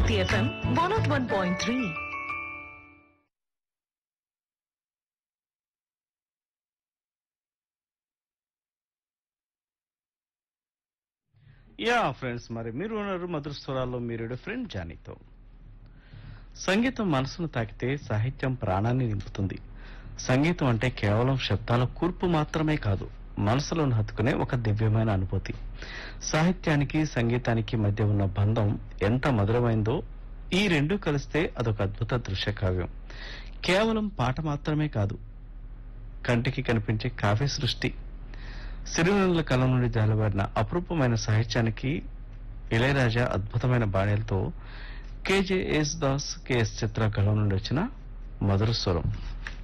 City FM 101.3. Yeah friends మరి మీరు ఉన్నారు మధుర స్వరాల్లో మీరు ఫ్రెండ్ జానీతో సంగీతం మనసును తాకితే సాహిత్యం ప్రాణాన్ని నింపుతుంది సంగీతం అంటే కేవలం శబ్దాల కూర్పు మాత్రమే కాదు మనసులోని హత్తుకునే ఒక దివ్యమైన అనుభూతి సాహిత్యానికి సంగీతానికి మధ్య ఉన్న బంధం ఎంత మధురమైందో ఈ రెండు కలిస్తే అదొక అద్భుత దృశ్య కావ్యం కేవలం పాట మాత్రమే కాదు కంటికి కనిపించే కావ్య సృష్టి సిరివెన్నెల కలం నుండి జాలబారిన అపురూపమైన సాహిత్యానికి ఇళయరాజా అద్భుతమైన బాణీలతో K J Yesudas K S Chithra కలం నుండి వచ్చిన మధుర స్వరం